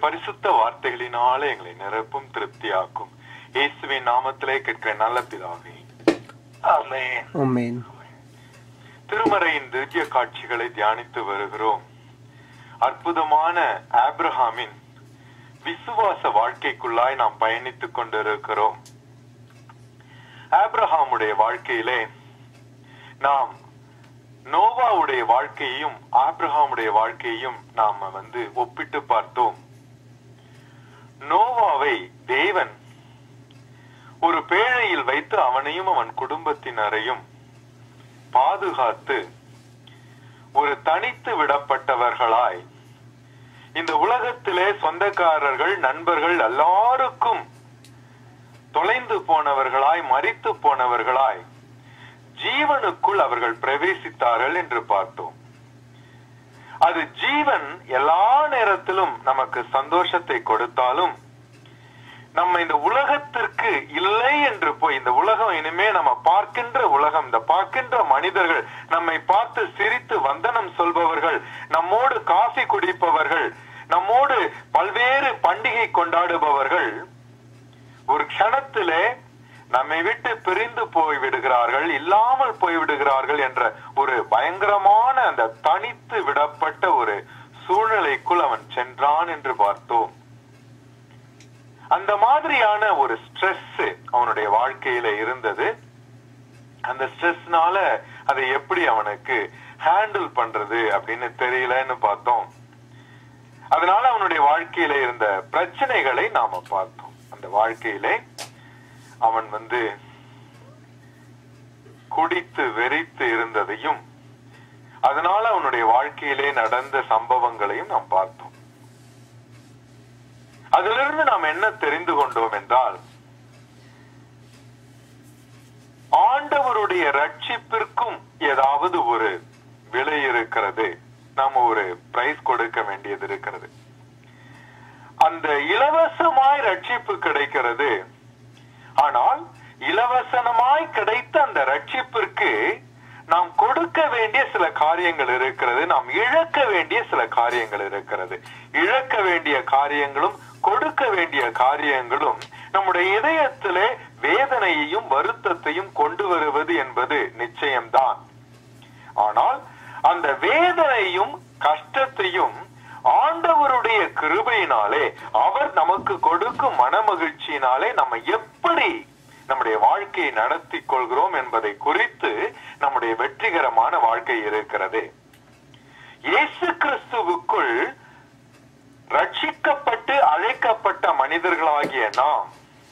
பரிசுத்த வார்த்தைகளினாலே எங்களை நிரப்பும் திருப்தியாக்கும் இயேசுவின் நாமத்திலே கேட்கிற நல்ல பிதாவே ஆமென் ஆமென் திருமறையின் திவ்ய காட்சிகளை தியானித்து வருகிறோம் அற்புதமான ஆப்ரஹாமின் விசுவாச வாழ்க்கைக்குள்ளாய் நாம் பயணித்துக் கொண்டிருக்கிறோம் ஆப்ரஹாமுடைய வாழ்க்கையிலே நாம் நோவாவுடைய வாழ்க்கையையும் ஆப்ரஹாமுடைய வாழ்க்கையையும் நாம வந்து ஒப்பிட்டு பார்த்தோம் நோவாவை தேவன் ஒரு பேழையில் வைத்து அவனையும் அவன் குடும்பத்தினரையும் பாதுகாத்து ஒரு தனித்து விடப்பட்டவர்களாய் இந்த உலகத்திலே சொந்தக்காரர்கள் நண்பர்கள் எல்லாருக்கும் தொலைந்து போனவர்களாய் மரித்து போனவர்களாய் ஜீவனுக்குள் அவர்கள் பிரவேசித்தார்கள் என்று பார்த்தோம் அது ஜீவன் எல்லா நேரத்திலும் நமக்கு சந்தோஷத்தை கொடுத்தாலும் நம்ம இந்த உலகத்திற்கு இல்லை என்று போய் இந்த உலகம் இனிமே நம்ம பார்க்கின்ற உலகம் இந்த பார்க்கின்ற மனிதர்கள் நம்மை பார்த்து சிரித்து வந்தனம் சொல்பவர்கள் நம்மோடு காஃபி குடிப்பவர்கள் நம்மோடு பல்வேறு பண்டிகை கொண்டாடுபவர்கள் ஒரு க்ஷணத்திலே நம்மை விட்டு பிரிந்து போய் விடுகிறார்கள் இல்லாமல் போய் விடுகிறார்கள் என்ற ஒரு பயங்கரமான அந்த தனித்து விடப்பட்ட ஒரு சூழ்நிலைக்குள் அவன் சென்றான் என்று பார்த்தோம் அந்த மாதிரியான ஒரு ஸ்ட்ரெஸ் அவனுடைய வாழ்க்கையில இருந்தது அந்த ஸ்ட்ரெஸ்னால அதை எப்படி அவனுக்கு ஹேண்டில் பண்றது அப்படின்னு தெரியலன்னு பார்த்தோம் அதனால அவனுடைய வாழ்க்கையில இருந்த பிரச்சனைகளை நாம பார்த்தோம் அந்த வாழ்க்கையிலே அவன் வந்து குடித்து வெறித்து இருந்ததையும் அதனால அவனுடைய வாழ்க்கையிலே நடந்த சம்பவங்களையும் நாம் பார்த்தோம் அதிலிருந்து நாம் என்ன தெரிந்து கொண்டோம் என்றால் ஆண்டவருடைய ரட்சிப்பிற்கும் ஏதாவது ஒரு விலை இருக்கிறது நாம ஒரு பிரைஸ் கொடுக்க வேண்டியது இருக்கிறது அந்த இலவசமாய் ரட்சிப்பு கிடைக்கிறது ஆனால் இலவசமாய் கிடைத்த அந்த ரட்சிப்பிற்கு நாம் கொடுக்க வேண்டிய சில காரியங்கள் இருக்கிறது நாம் இழக்க வேண்டிய சில காரியங்கள் இருக்கிறது இழக்க வேண்டிய காரியங்களும் கொடுக்க வேண்டிய காரியங்களும் நம்முடைய இதயத்திலே வேதனையையும் வருத்தத்தையும் கொண்டு வருவது என்பது நிச்சயம்தான் ஆனால் அந்த வேதனையும் கஷ்டத்தையும் ஆண்டவருடைய கிருபையினாலே அவர் நமக்கு கொடுக்கும் மனமகிழ்ச்சியினாலே நம்ம எப்படி நம்முடைய வாழ்க்கையை நடத்தி கொள்கிறோம் என்பதை குறித்து நம்முடைய வெற்றிகரமான வாழ்க்கை இருக்கிறது இயேசு கிறிஸ்துவுக்குள் ரட்சிக்கப்பட்டு அழைக்கப்பட்ட மனிதர்களாகிய நாம்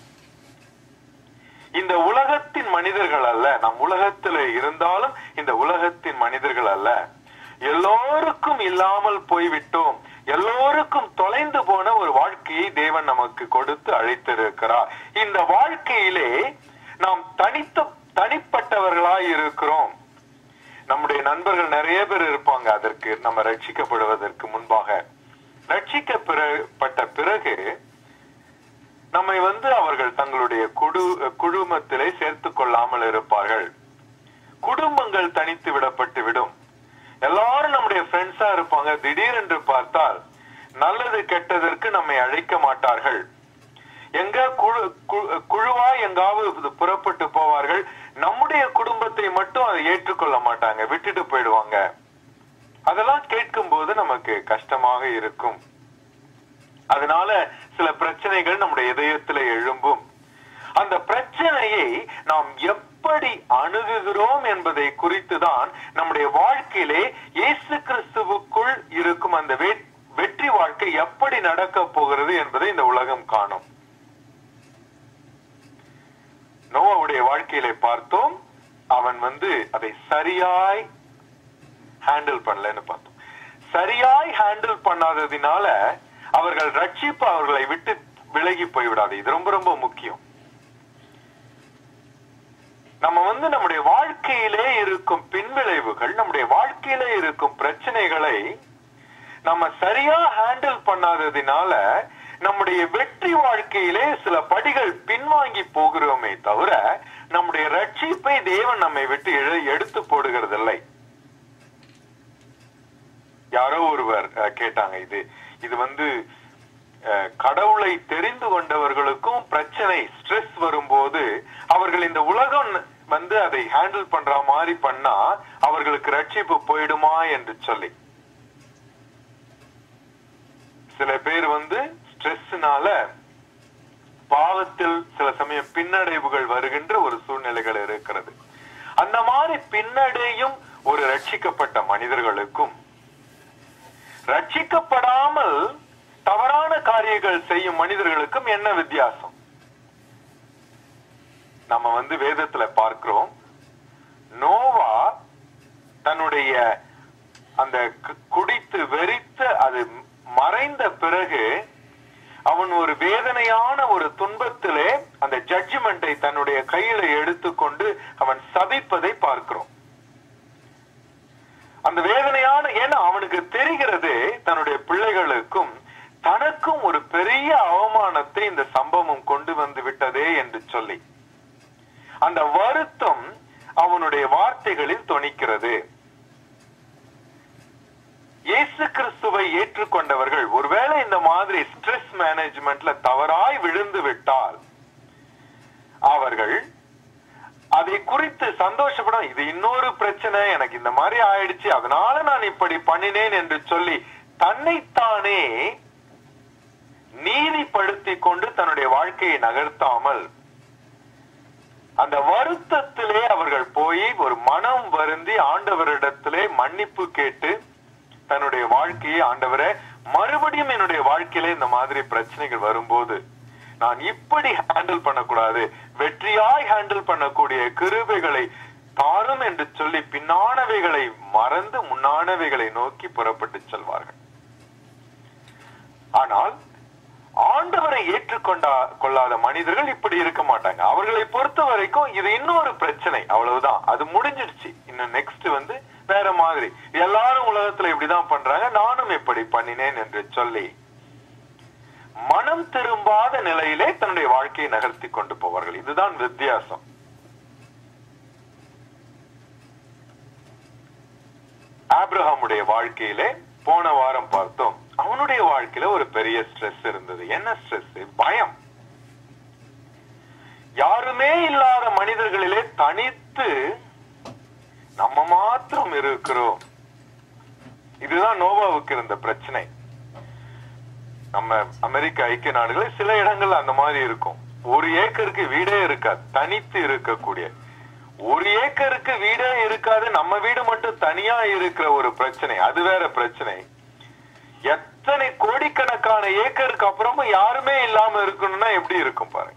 இந்த உலகத்தின் மனிதர்கள் அல்ல நம் உலகத்துல இருந்தாலும் இந்த உலகத்தின் மனிதர்கள் அல்ல எல்லோருக்கும் இல்லாமல் போய்விட்டோம் எல்லோருக்கும் தொலைந்து போன ஒரு வாழ்க்கையை தேவன் நமக்கு கொடுத்து அழைத்திருக்கிறார் இந்த வாழ்க்கையிலே நாம் தனித்த தனிப்பட்டவர்களாய் இருக்கிறோம் நம்முடைய நண்பர்கள் நிறைய பேர் இருப்பாங்க அதற்கு நம்ம ரட்சிக்கப்படுவதற்கு முன்பாக ரட்சிக்கப்பட்ட பிறகு நம்மை வந்து அவர்கள் தங்களுடைய குடு குழுமத்திலே சேர்த்துக் கொள்ளாமல் இருப்பார்கள் குடும்பங்கள் தனித்து விடப்பட்டு விடும் எல்லாரும் நம்முடைய ஃப்ரெண்ட்ஸா இருப்பாங்க திடீரென்று பார்த்தால் நல்லது கெட்டதற்கு நம்மை அழைக்க மாட்டார்கள் எங்க குழு கு- குழுவா எங்காவது புறப்பட்டு போவார்கள் நம்முடைய குடும்பத்தை மட்டும் அதை ஏற்றுக்கொள்ள மாட்டாங்க விட்டுட்டு போயிடுவாங்க அதெல்லாம் கேட்கும் போது நமக்கு கஷ்டமாக இருக்கும் அதனால சில பிரச்சனைகள் நம்முடைய இதயத்துல எழும்பும் அந்த பிரச்சனையை நாம் எப்படி அணுகுகிறோம் என்பதை குறித்து தான் நம்முடைய வாழ்க்கையிலே இயேசு கிறிஸ்துவுக்குள் இருக்கும் அந்த வெ- வெற்றி வாழ்க்கை எப்படி நடக்க போகிறது என்பதை இந்த உலகம் காணும் நோவாவுடைய வாழ்க்கையிலே பார்த்தோம் அவன் வந்து அதை சரியாய் ஹேண்டில் பண்ணலன்னு பார்த்தோம் சரியாய் ஹேண்டில் பண்ணாததினால அவர்கள் ரட்சிப்பு அவர்களை விட்டு விலகி போய்விடாது இது ரொம்ப ரொம்ப முக்கியம் நம்ம வந்து நம்முடைய வாழ்க்கையிலே இருக்கும் பின்விளைவுகள் நம்முடைய வாழ்க்கையிலே இருக்கும் பிரச்சனைகளை நம்ம சரியா ஹேண்டில் பண்ணாததினால நம்முடைய வெற்றி வாழ்க்கையிலே சில படிகள் பின்வாங்கி போகிறோமே தவிர நம்முடைய ரட்சிப்பை தேவன் நம்மை விட்டு எடு- எடுத்து போடுகிறதில்லை யாரோ ஒருவர் அஹ், கேட்டாங்க இது இது வந்து அஹ், கடவுளை தெரிந்து கொண்டவர்களுக்கும் பிரச்சனை ஸ்ட்ரெஸ் வரும்போது அவர்கள் இந்த உலகம் வந்து அதை ஹேண்டில் பண்ற மாதிரி பண்ணா அவர்களுக்கு ரட்சிப்பு போயிடுமா என்று சொல்லி சில பேர் வந்து ஸ்ட்ரெஸ்னால பாவத்தில் சில சமயம் பின்னடைவுகள் வருகின்ற ஒரு சூழ்நிலைகள் இருக்கிறது அந்த மாதிரி பின்னடையும் ஒரு ரட்சிக்கப்பட்ட மனிதர்களுக்கும் ரட்சிக்கப்படாமல் தவறான காரியங்கள் செய்யும் மனிதர்களுக்கும் என்ன வித்தியாசம் நம்ம வந்து வேதத்துல பார்க்கிறோம் நோவா தன்னுடைய அந்த கு- குடித்து வெறித்து அது மறைந்த பிறகு அவன் ஒரு வேதனையான ஒரு துன்பத்திலே அந்த ஜட்ஜ்மெண்டை தன்னுடைய கையில எடுத்துக்கொண்டு அவன் சபிப்பதை பார்க்கிறோம் அந்த வேதனையான ஏன்னா அவனுக்கு தெரிகிறது தன்னுடைய பிள்ளைகளுக்கும் தனக்கும் ஒரு பெரிய அவமானத்தை இந்த சம்பவம் கொண்டு வந்து விட்டதே என்று சொல்லி அந்த வருத்தம் அவனுடைய வார்த்தைகளில் தொனிக்கிறது இயேசு கிறிஸ்துவை ஏற்றுக்கொண்டவர்கள் ஒருவேளை இந்த மாதிரி ஸ்ட்ரெஸ் மேனேஜ்மெண்ட்ல தவறாய் விழுந்து விட்டால் அவர்கள் அதை குறித்து சந்தோஷப்படும் இது இன்னொரு பிரச்சனை எனக்கு இந்த மாதிரி ஆயிடுச்சு அதனால நான் இப்படி பண்ணினேன் என்று சொல்லி தன்னைத்தானே நீதிப்படுத்தி கொண்டு தன்னுடைய வாழ்க்கையை நகர்த்தாமல் அந்த வருத்தத்திலே அவர்கள் போய் ஒரு மனம் வருந்தி ஆண்டவரிடத்திலே மன்னிப்பு கேட்டு தன்னுடைய வாழ்க்கையை ஆண்டவரே மறுபடியும் என்னுடைய வாழ்க்கையில இந்த மாதிரி பிரச்சனைகள் வரும்போது நான் இப்படி ஹேண்டில் பண்ணக்கூடாது வெற்றியாய் ஹேண்டில் பண்ணக்கூடிய கிருபைகளை தாரும் என்று சொல்லி பின்னானவைகளை மறந்து முன்னானவைகளை நோக்கி புறப்பட்டு செல்வார்கள் ஆனால் ஆண்டவரை ஏற்றுக்கொண்டா கொள்ளாத மனிதர்கள் இப்படி இருக்க மாட்டாங்க அவர்களை பொறுத்த வரைக்கும் இது இன்னொரு பிரச்சனை அவ்வளவுதான் அது முடிஞ்சிடுச்சு இன்னும் நெக்ஸ்ட் வந்து வேற மாதிரி எல்லாரும் உலகத்துல இப்படிதான் பண்றாங்க நானும் இப்படி பண்ணினேன் என்று சொல்லி மனம் திரும்பாத நிலையிலே தன்னுடைய வாழ்க்கையை நகர்த்தி கொண்டு போவார்கள் இதுதான் வித்தியாசம் ஆப்ரஹாமுடைய வாழ்க்கையிலே போன வாரம் பார்த்தோம் அவனுடைய வாழ்க்கையில ஒரு பெரிய ஸ்ட்ரெஸ் இருந்தது என்ன ஸ்ட்ரெஸ் பயம் யாருமே இல்லாத மனிதர்களிலே தனித்து நம்ம மாத்திரம் இருக்கிறோம் இதுதான் நோவாவுக்கு இருந்த பிரச்சனை நம்ம அமெரிக்க ஐக்கிய நாடுகளில் சில இடங்கள்ல அந்த மாதிரி இருக்கும் ஒரு ஏக்கருக்கு வீடே இருக்காது தனித்து இருக்கக்கூடிய ஒரு ஏக்கருக்கு வீடே இருக்காது நம்ம வீடு மட்டும் தனியா இருக்கிற ஒரு பிரச்சனை அது வேற பிரச்சனை எத்தனை கோடிக்கணக்கான ஏக்கருக்கு அப்புறமும் யாருமே இல்லாம இருக்கணும்னா எப்படி இருக்கும் பாருங்க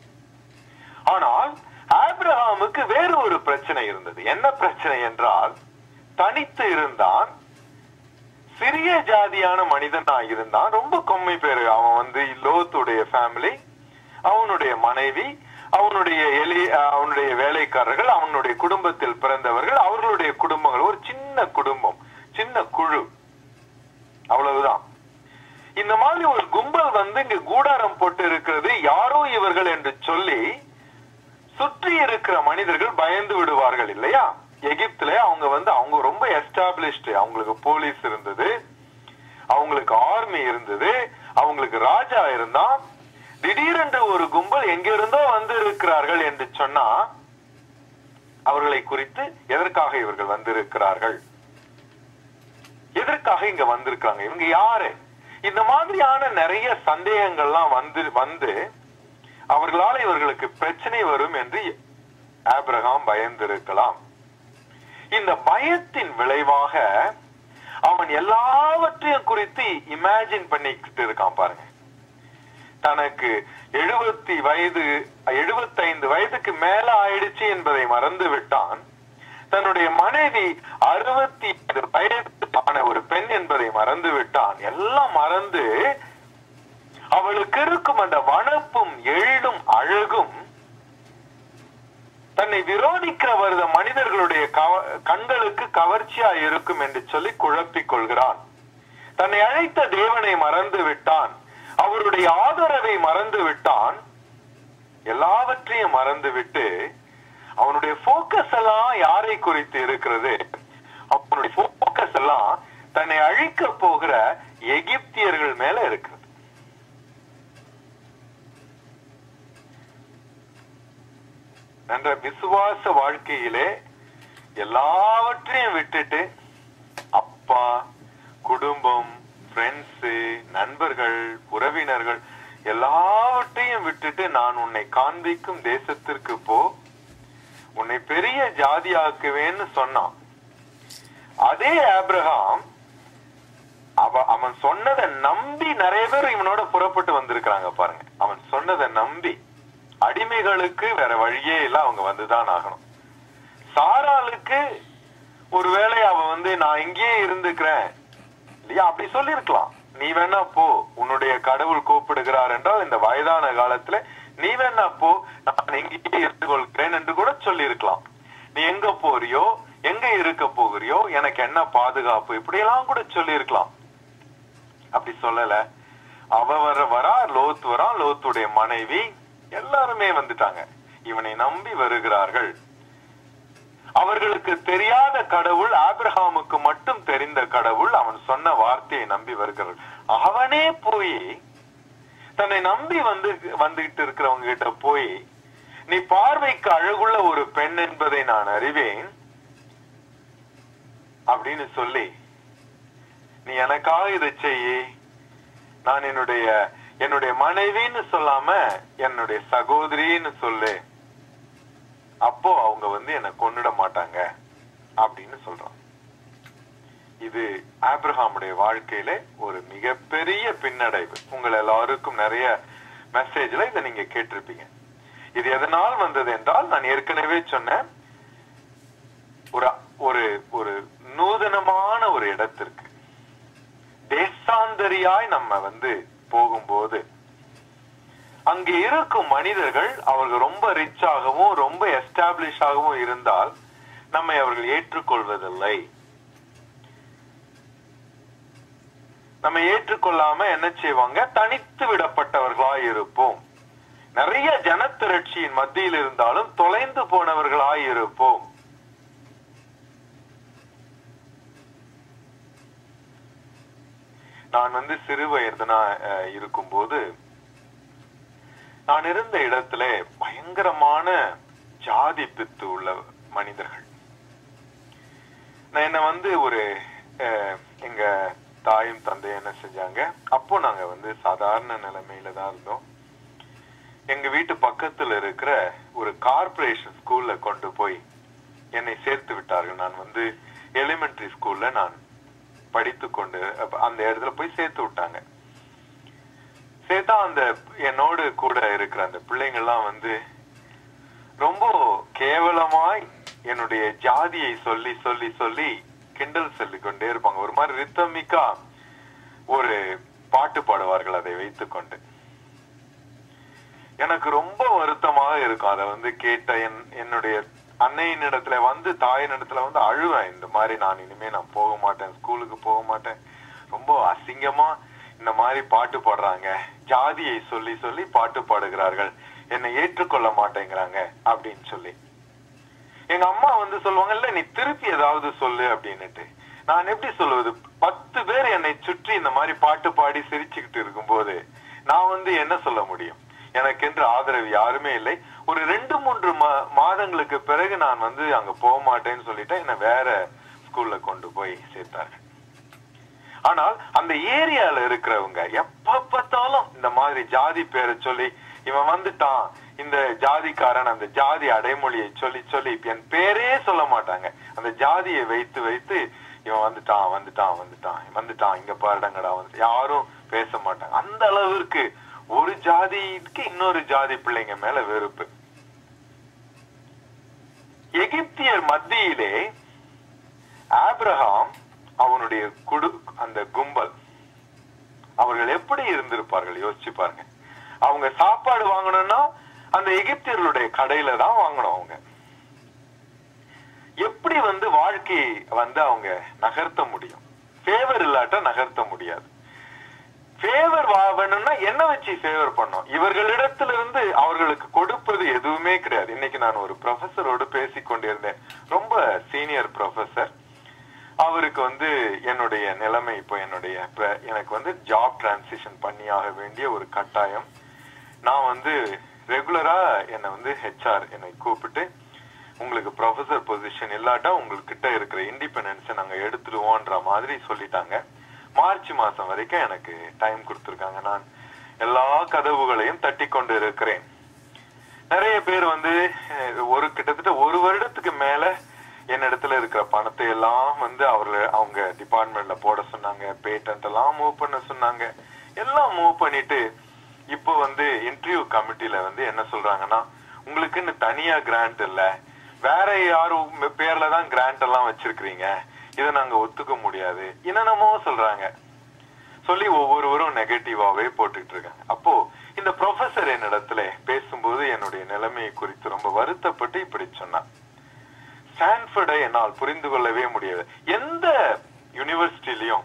ஆனால் ஆப்ரஹாமுக்கு வேறு ஒரு பிரச்சனை இருந்தது என்ன பிரச்சனை என்றால் தனித்து இருந்தான் சிறிய ஜாதியான மனிதனா இருந்தான் ரொம்ப கொம்மை பேரு அவன் வந்து லோத்துடைய ஃபேமிலி அவனுடைய மனைவி அவனுடைய எலி அவனுடைய வேலைக்காரர்கள் அவனுடைய குடும்பத்தில் பிறந்தவர்கள் அவர்களுடைய குடும்பங்கள் ஒரு சின்ன குடும்பம் சின்ன குழு அவ்வளவுதான் இந்த மாதிரி ஒரு கும்பல் வந்து இங்க கூடாரம் போட்டு இருக்கிறது யாரோ இவர்கள் என்று சொல்லி சுற்றி இருக்கிற மனிதர்கள் பயந்து விடுவார்கள் இல்லையா எகிப்துல அவங்க வந்து அவங்க ரொம்ப எஸ்டாப்ளிஷ்டு அவங்களுக்கு போலீஸ் இருந்தது அவங்களுக்கு ஆர்மி இருந்தது அவங்களுக்கு ராஜா இருந்தான் திடீரென்று ஒரு கும்பல் எங்கிருந்தோ வந்து இருக்கிறார்கள் என்று சொன்னா அவர்களை குறித்து எதற்காக இவர்கள் வந்திருக்கிறார்கள் எதற்காக இங்க வந்திருக்காங்க இவங்க யாரு இந்த மாதிரியான நிறைய சந்தேகங்கள்லாம் வந்து வந்து அவர்களால இவர்களுக்கு பிரச்சனை வரும் என்று ஆபிரகாம் பயந்திருக்கலாம் இந்த பயத்தின் விளைவாக அவன் எல்லாவற்றையும் குறித்து இமேஜின் பண்ணிக்கிட்டு இருக்கான் பாருங்க தனக்கு எழுபத்தி வயது எழுபத்தைந்து வயதுக்கு மேல ஆயிடுச்சு என்பதை மறந்து விட்டான் தன்னுடைய மனைவி அறுபத்தி வயதான ஒரு பெண் என்பதை மறந்து விட்டான் எல்லாம் மறந்து அவளுக்கு இருக்கும் அந்த வனப்பும் எழிலும் அழகும் தன்னை விரோதிக்கிற வருத மனிதர்களுடைய கண்களுக்கு கவர்ச்சியா இருக்கும் என்று சொல்லி குழப்பிக் கொள்கிறான் தன்னை அழைத்த தேவனை மறந்து விட்டான் அவருடைய ஆதரவை மறந்து விட்டான் எல்லாவற்றையும் மறந்து விட்டு அவனுடைய போக்கஸ் எல்லாம் யாரை குறித்து இருக்கிறது அவனுடைய போக்கஸ் எல்லாம் தன்னை அழிக்க போகிற எகிப்தியர்கள் மேல இருக்கிறது என்ற விசுவாச வாழ்க்கையிலே எல்லாவற்றையும் விட்டுட்டு அப்பா குடும்பம் ஃப்ரெண்ட்ஸு நண்பர்கள் உறவினர்கள் எல்லாவற்றையும் விட்டுட்டு நான் உன்னை காண்பிக்கும் தேசத்திற்கு போ உன்னை பெரிய ஜாதியாக்குவேன்னு சொன்னான் அதே ஆபிரகாம் அவ அவன் சொன்னதை நம்பி நிறைய பேர் இவனோட புறப்பட்டு வந்திருக்கிறாங்க பாருங்க அவன் சொன்னதை நம்பி அடிமைகளுக்கு வேற வழியே இல்ல அவங்க வந்துதான் ஆகணும் சாராளுக்கு ஒருவேளை அவ வந்து நான் இங்கேயே இருந்துக்கிறேன் இல்லையா அப்படி சொல்லிருக்கலாம் நீ வேணா போ உன்னுடைய கடவுள் கூப்பிடுகிறார் என்றால் இந்த வயதான காலத்துல நீ வேணா போ நான் எங்கேயே இருந்து கொள்கிறேன் என்று கூட சொல்லியிருக்கலாம் நீ எங்க போறியோ எங்க இருக்க போகிறியோ எனக்கு என்ன பாதுகாப்பு இப்படி எல்லாம் கூட சொல்லியிருக்கலாம் அப்படி சொல்லல அவ வர வரா லோத் வரா லோத்துடைய மனைவி எல்லாருமே வந்துட்டாங்க இவனை நம்பி வருகிறார்கள் அவர்களுக்கு தெரியாத கடவுள் ஆபிரகாமுக்கு மட்டும் தெரிந்த கடவுள் அவன் சொன்ன வார்த்தையை நம்பி வருகிறார்கள் அவனே போய் தன்னை நம்பி வந்து வந்துகிட்டு இருக்கிறவங்க கிட்ட போய் நீ பார்வைக்கு அழகுள்ள ஒரு பெண் என்பதை நான் அறிவேன் அப்படின்னு சொல்லி நீ எனக்காக இதை செய்யி நான் என்னுடைய என்னுடைய மனைவின்னு சொல்லாம என்னுடைய சகோதரின்னு சொல்லு அப்போ அவங்க வந்து என்னை கொன்னுட மாட்டாங்க அப்படின்னு சொல்றான் இது ஆப்ரஹாமுடைய வாழ்க்கையில ஒரு மிகப்பெரிய பின்னடைவு உங்கள் எல்லாருக்கும் நிறைய மெசேஜ்ல இதை நீங்க கேட்டிருப்பீங்க இது எதனால் வந்தது என்றால் நான் ஏற்கனவே சொன்னேன் ஒரு ஒரு ஒரு நூதனமான ஒரு இடத்திற்கு தேசாந்தரியாய் நம்ம வந்து போகும்போது அங்கே இருக்கும் மனிதர்கள் அவர்கள் ரொம்ப ரிச்சாகவும் ரொம்ப எஸ்டாப்ளிஷ் ஆகவும் இருந்தால் நம்மை அவர்கள் ஏற்றுக்கொள்வதில்லை நம்ம ஏற்றுக்கொள்ளாம என்ன செய்வாங்க தனித்து விடப்பட்டவர்களாய் இருப்போம் நிறைய ஜனத்திரட்சியின் மத்தியில் இருந்தாலும் தொலைந்து போனவர்களாய் இருப்போம் நான் வந்து சிறு வயதுனா இருக்கும்போது நான் இருந்த இடத்துல பயங்கரமான ஜாதி பித்து உள்ள மனிதர்கள் நான் என்ன வந்து ஒரு அஹ், எங்க தாயும் தந்தையும் என்ன செஞ்சாங்க அப்போ நாங்க வந்து சாதாரண நிலைமையில தான் இருந்தோம் எங்க வீட்டு பக்கத்துல இருக்கிற ஒரு கார்ப்பரேஷன் ஸ்கூல்ல கொண்டு போய் என்னை சேர்த்து விட்டார்கள் நான் வந்து எலிமெண்டரி ஸ்கூல்ல நான் படித்து கொண்டு அப்ப அந்த இடத்துல போய் சேர்த்து விட்டாங்க சேர்த்தா அந்த என்னோடு கூட இருக்கிற அந்த பிள்ளைங்க எல்லாம் வந்து ரொம்ப கேவலமாய் என்னுடைய ஜாதியை சொல்லி சொல்லி சொல்லி கிண்டல் சொல்லி கொண்டே இருப்பாங்க ஒரு மாதிரி ரித்தமிக்கா ஒரு பாட்டு பாடுவார்கள் அதை வைத்துக்கொண்டு எனக்கு ரொம்ப வருத்தமாக இருக்கும் அதை வந்து கேட்ட என் என்னுடைய அன்னையின் இடத்துல வந்து தாயின் இடத்துல வந்து அழுவேன் இந்த மாதிரி நான் இனிமே நான் போக மாட்டேன் ஸ்கூலுக்கு போக மாட்டேன் ரொம்ப அசிங்கமா இந்த மாதிரி பாட்டு பாடுறாங்க ஜாதியை சொல்லி சொல்லி பாட்டு பாடுகிறார்கள் என்னை ஏற்றுக்கொள்ள மாட்டேங்கிறாங்க அப்படின்னு சொல்லி எங்க அம்மா வந்து சொல்லுவாங்கல்ல நீ திருப்பி ஏதாவது சொல்லு அப்படின்னுட்டு நான் எப்படி சொல்லுவது பத்து பேர் என்னை சுற்றி இந்த மாதிரி பாட்டு பாடி சிரிச்சுக்கிட்டு இருக்கும்போது நான் வந்து என்ன சொல்ல முடியும் எனக்கென்று ஆதரவு யாருமே இல்லை ஒரு ரெண்டு மூன்று மா- மாதங்களுக்கு பிறகு நான் வந்து அங்க போக மாட்டேன்னு சொல்லிட்டு என்ன வேற ஸ்கூல்ல கொண்டு போய் சேர்த்தார்கள் ஆனால் அந்த ஏரியால இருக்கிறவங்க எப்ப பார்த்தாலும் இந்த மாதிரி ஜாதி பேரை சொல்லி இவன் வந்துட்டான் இந்த ஜாதிக்காரன் அந்த ஜாதி அடைமொழியை சொல்லி சொல்லி என் பேரே சொல்ல மாட்டாங்க அந்த ஜாதியை வைத்து வைத்து இவன் வந்துட்டான் வந்துட்டான் வந்துட்டான் வந்துட்டான் இங்க பாருடங்கடா வந்து யாரும் பேச மாட்டாங்க அந்த அளவிற்கு ஒரு ஜாதிக்கு இன்னொரு ஜாதி பிள்ளைங்க மேல வெறுப்பு எகிப்தியர் மத்தியிலே ஆபிரகாம் அவனுடைய குடு அந்த கும்பல் அவர்கள் எப்படி இருந்திருப்பார்கள் யோசிச்சு பாருங்க அவங்க சாப்பாடு வாங்கணும்னா அந்த எகிப்தியர்களுடைய கடையில தான் வாங்கணும் அவங்க எப்படி வந்து வாழ்க்கையை வந்து அவங்க நகர்த்த முடியும் ஃபேவர் இல்லாட்ட நகர்த்த முடியாது ஃபேவர் வேணும்னா என்ன வச்சு ஃபேவர் பண்ணோம் இவர்களிடத்திலிருந்து அவர்களுக்கு கொடுப்பது எதுவுமே கிடையாது இன்னைக்கு நான் ஒரு ப்ரொஃபஸரோடு பேசிக் கொண்டிருந்தேன் ரொம்ப சீனியர் ப்ரொஃபசர் அவருக்கு வந்து என்னுடைய நிலைமை இப்போ என்னுடைய இப்ப எனக்கு வந்து ஜாப் டிரான்சிஷன் பண்ணியாக வேண்டிய ஒரு கட்டாயம் நான் வந்து ரெகுலரா என்னை வந்து ஹெச்ஆர் என்னை கூப்பிட்டு உங்களுக்கு ப்ரொஃபசர் பொசிஷன் இல்லாட்டா உங்ககிட்ட இருக்கிற இண்டிபெண்டன்ஸை நாங்க எடுத்துடுவோன்ற மாதிரி சொல்லிட்டாங்க மார்ச் மாசம் வரைக்கும் எனக்கு டைம் கொடுத்துருக்காங்க நான் எல்லா கதவுகளையும் தட்டி கொண்டு இருக்கிறேன் நிறைய பேர் வந்து அஹ், ஒரு கிட்டத்தட்ட ஒரு வருடத்துக்கு மேல என்னிடத்துல இருக்கிற பணத்தை எல்லாம் வந்து அவர்கள் அவங்க டிபார்ட்மெண்ட்ல போட சொன்னாங்க பேட்டன்ட் எல்லாம் மூவ் பண்ண சொன்னாங்க எல்லாம் மூவ் பண்ணிட்டு இப்போ வந்து இன்டர்வியூ கமிட்டில வந்து என்ன சொல்றாங்கன்னா உங்களுக்குன்னு தனியா கிராண்ட் இல்ல வேற யாரும் பேர்ல தான் கிராண்ட் எல்லாம் வச்சிருக்கிறீங்க இதை நாங்க ஒத்துக்க முடியாது என்னென்னமோ சொல்றாங்க சொல்லி ஒவ்வொருவரும் நெகட்டிவாவே போட்டுட்டு இருக்காங்க அப்போ இந்த ப்ரொஃபசர் என்னிடத்துல பேசும்போது என்னுடைய நிலைமையை குறித்து ரொம்ப வருத்தப்பட்டு இப்படி சொன்னான் ஸ்டான்ஃபர்டை என்னால் புரிந்து கொள்ளவே முடியாது எந்த யூனிவர்சிட்டிலையும்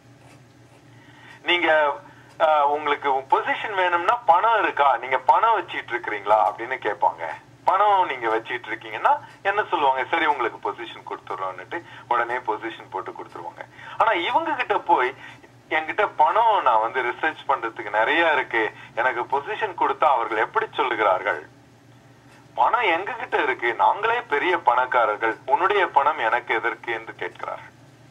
நீங்க அஹ், உங்களுக்கு பொசிஷன் வேணும்னா பணம் இருக்கா நீங்க பணம் வச்சிட்டு இருக்கிறீங்களா அப்படின்னு கேட்பாங்க பணம் நீங்க வச்சிட்டு இருக்கீங்கன்னா என்ன சொல்லுவாங்க சரி உங்களுக்கு பொசிஷன் கொடுத்துறோம்னுட்டு உடனே பொசிஷன் போட்டு கொடுத்துருவாங்க ஆனா இவங்க கிட்ட போய் என்கிட்ட பணம் நான் வந்து ரிசர்ச் பண்றதுக்கு நிறைய இருக்கு எனக்கு பொசிஷன் கொடுத்தா அவர்கள் எப்படி சொல்லுகிறார்கள் பணம் எங்க கிட்ட இருக்கு நாங்களே பெரிய பணக்காரர்கள் உன்னுடைய பணம் எனக்கு எதற்கு என்று கேட்கிறார்கள்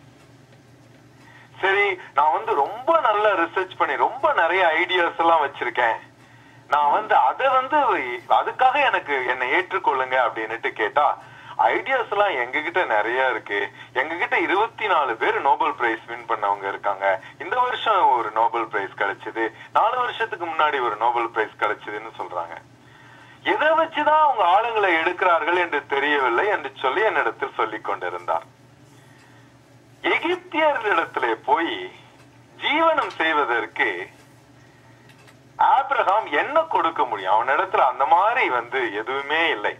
சரி நான் வந்து ரொம்ப நல்லா ரிசர்ச் பண்ணி ரொம்ப நிறைய ஐடியாஸ் எல்லாம் வச்சிருக்கேன் நான் வந்து அதை வந்து அதுக்காக எனக்கு என்னை ஏற்றுக்கொள்ளுங்க அப்படின்னுட்டு கேட்டா ஐடியாஸ் எல்லாம் எங்க கிட்ட நிறைய இருக்கு எங்க கிட்ட இருபத்தி நாலு பேர் நோபல் பிரைஸ் வின் பண்ணவங்க இருக்காங்க இந்த வருஷம் ஒரு நோபல் பிரைஸ் கிடைச்சது நாலு வருஷத்துக்கு முன்னாடி ஒரு நோபல் பிரைஸ் கிடைச்சதுன்னு சொல்றாங்க எதை வச்சுதான் அவங்க ஆளுங்களை எடுக்கிறார்கள் என்று தெரியவில்லை என்று சொல்லி என்னிடத்தில் சொல்லிக் கொண்டிருந்தார் எகிப்தியர்களிடத்திலே போய் ஜீவனம் செய்வதற்கு ஆபிரகாம் என்ன கொடுக்க முடியும் அவனிடத்துல அந்த மாதிரி வந்து எதுவுமே இல்லை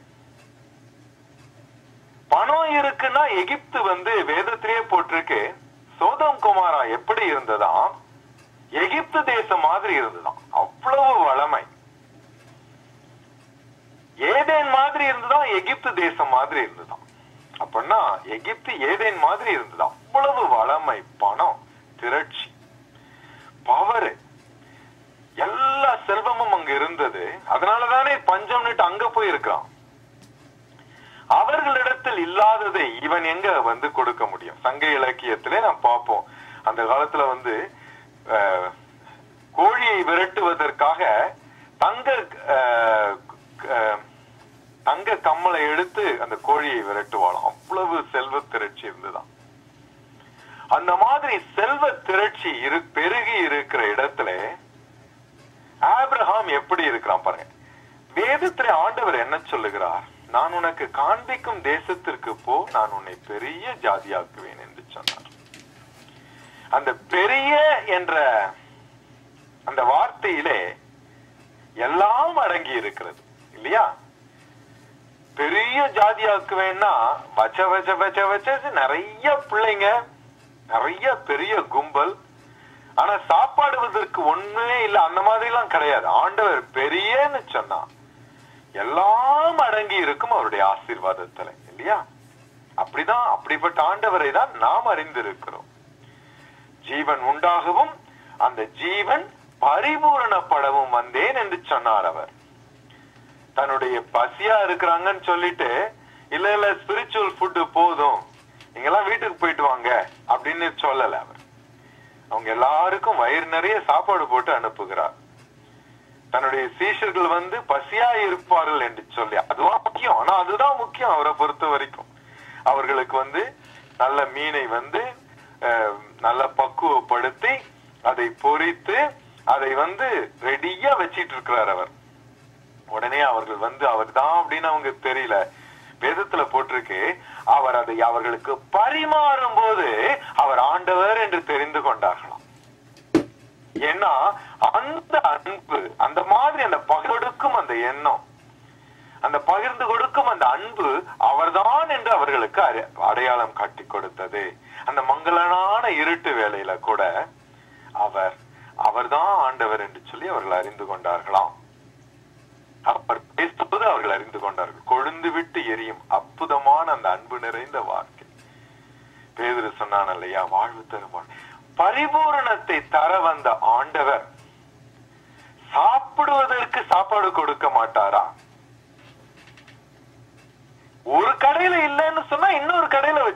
பணம் இருக்குன்னா எகிப்து வந்து வேதத்திலேயே போட்டிருக்கு சோதம் குமாரா எப்படி இருந்ததாம் எகிப்து தேசம் மாதிரி இருந்ததாம் அவ்வளவு வளமை ஏதேன் மாதிரி இருந்ததாம் எகிப்து தேசம் மாதிரி இருந்ததாம் அப்படின்னா எகிப்து ஏதேன் மாதிரி இருந்தது அவ்வளவு வளமை பணம் திரட்சி பவர் எல்லா செல்வமும் அங்க இருந்தது அதனாலதானே பஞ்சம்னுட்டு அங்க போய் இருக்கான் அவர்களிடத்தில் இல்லாததை இவன் எங்க வந்து கொடுக்க முடியும் சங்க இலக்கியத்திலே நாம் பார்ப்போம் அந்த காலத்துல வந்து அஹ், கோழியை விரட்டுவதற்காக தங்க அஹ், அஹ், தங்க கம்மலை எடுத்து அந்த கோழியை விரட்டுவாளாம் அவ்வளவு செல்வ திரட்சி இருந்துதான் அந்த மாதிரி செல்வ திரட்சி இரு பெருகி இருக்கிற இடத்துல ஆபிரகாம் எப்படி இருக்கிறான் பாருங்க வேதத்திலே ஆண்டவர் என்ன சொல்லுகிறார் நான் உனக்கு காண்பிக்கும் தேசத்திற்கு போ நான் உன்னை பெரிய ஜாதியாக்குவேன் என்று சொன்னார் அந்த பெரிய என்ற அந்த வார்த்தையிலே எல்லாம் அடங்கி இருக்கிறது இல்லையா பெரிய ஜாதியாக்குவேன்னா வச்ச வச்ச வச்ச வச்ச நிறைய பிள்ளைங்க நிறைய பெரிய கும்பல் ஆனா சாப்பாடுவதற்கு ஒண்ணுமே இல்ல அந்த மாதிரி எல்லாம் கிடையாது ஆண்டவர் பெரியன்னு சொன்னா எல்லாம் அடங்கி இருக்கும் அவருடைய ஆசீர்வாதத்துல இல்லையா அப்படிதான் அப்படிப்பட்ட ஆண்டவரை தான் நாம் அறிந்திருக்கிறோம் ஜீவன் உண்டாகவும் அந்த ஜீவன் பரிபூரணப்படவும் வந்தேன் என்று சொன்னார் அவர் தன்னுடைய பசியா இருக்கிறாங்கன்னு சொல்லிட்டு இல்ல இல்ல ஸ்பிரிச்சுவல் ஃபுட்டு போதும் நீங்க எல்லாம் வீட்டுக்கு போயிட்டு வாங்க அப்படின்னு சொல்லல அவர் அவங்க எல்லாருக்கும் வயிறு நிறைய சாப்பாடு போட்டு அனுப்புகிறார் தன்னுடைய சீஷர்கள் வந்து பசியா இருப்பார்கள் என்று சொல்லி அதுதான் முக்கியம் ஆனா அதுதான் முக்கியம் அவரை பொறுத்த வரைக்கும் அவர்களுக்கு வந்து நல்ல மீனை வந்து அஹ், நல்ல பக்குவப்படுத்தி அதை பொரித்து அதை வந்து ரெடியா வச்சிட்டு இருக்கிறார் அவர் உடனே அவர்கள் வந்து அவர் தான் அப்படின்னு அவங்க தெரியல வேதத்துல போட்டிருக்கு அவர் அதை அவர்களுக்கு பரிமாறும் போது அவர் ஆண்டவர் என்று தெரிந்து கொண்டார்களாம் ஏன்னா அந்த அன்பு அந்த மாதிரி அந்த பகிர்ந்துக்கும் அந்த எண்ணம் அந்த பகிர்ந்து கொடுக்கும் அந்த அன்பு அவர்தான் என்று அவர்களுக்கு அரு- அடையாளம் காட்டி கொடுத்தது அந்த மங்களனான இருட்டு வேளையில கூட அவர் அவர்தான் ஆண்டவர் என்று சொல்லி அவர்கள் அறிந்து கொண்டார்களாம் அவர் பேசுவது அவர்கள் அறிந்து கொண்டார்கள் கொழுந்து விட்டு எரியும் அற்புதமான அந்த அன்பு நிறைந்த வார்த்தை பேதுரு சொன்னான் இல்லையா வாழ்வு தரும் வாழ். பரிபூரணத்தை தர வந்த ஆண்டவர் சாப்பிடுவதற்கு சாப்பாடு கொடுக்க மாட்டார்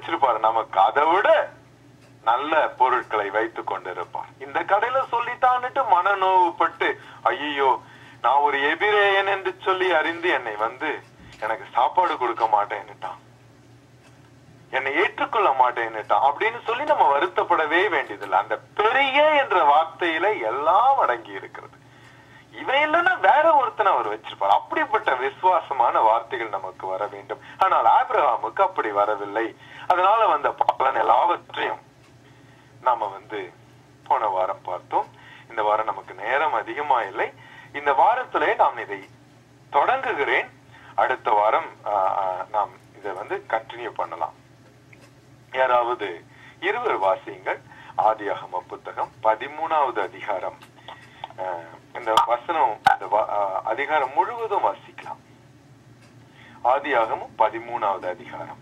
வச்சிருப்பாரு நமக்கு அதை விட நல்ல பொருட்களை வைத்துக் கொண்டிருப்பார் இந்த கடையில சொல்லிட்டான்னுட்டு மனநோவுப்பட்டு ஐயோ நான் ஒரு எபிரேயன் என்று சொல்லி அறிந்து என்னை வந்து எனக்கு சாப்பாடு கொடுக்க மாட்டேன்னுட்டான் என்னை ஏற்றுக்கொள்ள மாட்டேன்னுட்டான் அப்படின்னு சொல்லி நம்ம வருத்தப்படவே வேண்டியதில்லை அந்த பெரிய என்ற வார்த்தையில எல்லாம் அடங்கி இருக்கிறது இவன் இல்லைன்னா வேற ஒருத்தனை அவர் வச்சிருப்பார் அப்படிப்பட்ட விசுவாசமான வார்த்தைகள் நமக்கு வர வேண்டும் ஆனால் ஆபிரகாமுக்கு அப்படி வரவில்லை அதனால வந்த பலன் எல்லாவற்றையும் நாம வந்து போன வாரம் பார்த்தோம் இந்த வாரம் நமக்கு நேரம் அதிகமா இல்லை இந்த வாரத்திலே நாம் இதை தொடங்குகிறேன் அடுத்த வாரம் ஆஹ், ஆஹ், நாம் இதை வந்து கண்டினியூ பண்ணலாம் யாராவது இருவர் வாசியுங்கள் ஆதியாகம புத்தகம் பதிமூணாவது அதிகாரம் ஆஹ், இந்த வசனம் இந்த வ- ஆஹ், அதிகாரம் முழுவதும் வாசிக்கலாம் ஆதியாகமும் பதிமூணாவது அதிகாரம்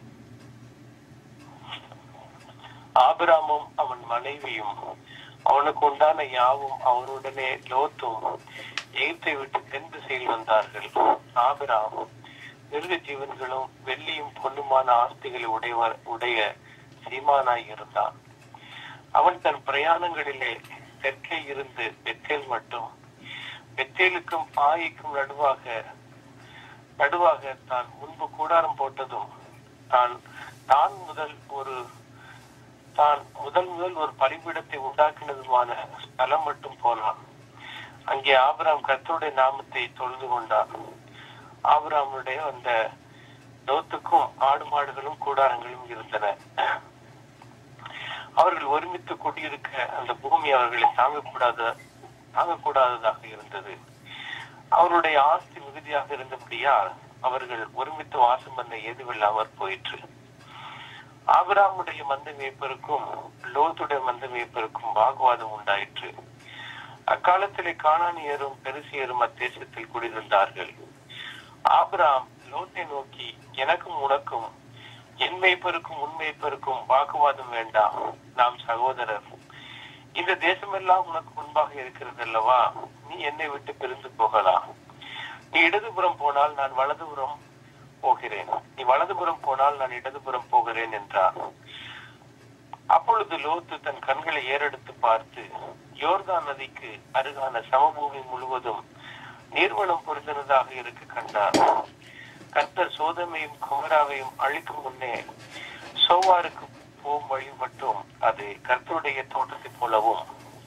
ஆபிராமும் அவன் மனைவியும் அவனுக்கு உண்டான யாவும் அவனுடனே லோத்தும் எகிப்தை விட்டு தென் திசையில் வந்தார்கள் ஆபிராம் மிருக ஜீவன்களும் வெள்ளியும் பொன்னுமான ஆஸ்திகளை உடையவர் உடைய சீமானாய் இருந்தான் அவன் தன் பிரயாணங்களிலே தெற்கே இருந்து பெத்தேல் மட்டும் பெத்தேலுக்கும் ஆயிக்கும் நடுவாக நடுவாக தான் முன்பு கூடாரம் போட்டதும் தான் தான் முதல் ஒரு தான் முதல் முதல் ஒரு பலிபீடத்தை உண்டாக்கினதுமான ஸ்தலம் மட்டும் போனான் அங்கே ஆபிராம் கர்த்தருடைய நாமத்தை தொழுது கொண்டான் ஆபிராமுடைய அந்த லோத்துக்கும் ஆடு மாடுகளும் கூடாரங்களும் இருந்தன அவர்கள் ஒருமித்து குடியிருக்க அந்த பூமி அவர்களை தாங்கக்கூடாத தாங்கக்கூடாததாக இருந்தது அவருடைய ஆஸ்தி மிகுதியாக இருந்தபடியால் அவர்கள் ஒருமித்து வாசம் பண்ண ஏதுவில்லாமற் போயிற்று ஆபிராமுடைய மந்த மேய்ப்பருக்கும் லோத்துடைய மந்த மேய்ப்பருக்கும் வாக்குவாதம் உண்டாயிற்று அக்காலத்திலே கானானியரும் பெருசியரும் அத்தேசத்தில் குடியிருந்தார்கள் ஆபிராம் லோத்தை நோக்கி எனக்கும் உனக்கும் என் மேய்ப்பருக்கும் உன் மேய்ப்பருக்கும் வாக்குவாதம் வேண்டாம் நாம் சகோதரர் இந்த தேசமெல்லாம் உனக்கு முன்பாக இருக்கிறது அல்லவா நீ என்னை விட்டு பிரிந்து போகலாம் நீ இடதுபுறம் போனால் நான் வலதுபுறம் போகிறேன் நீ வலதுபுறம் போனால் நான் இடதுபுறம் போகிறேன் என்றார் அப்பொழுது லோத்து தன் கண்களை ஏறெடுத்து பார்த்து யோர்தான் நதிக்கு அருகான சமபூமி முழுவதும் நீர்வளம் பொருந்தினதாக இருக்க கண்டார் கர்த்தர் சோதமையும் குமராவையும் அழிக்கும் முன்னே சோவாருக்கு போகும் வழி மட்டும் அது கர்த்தருடைய தோட்டத்தைப் போலவும்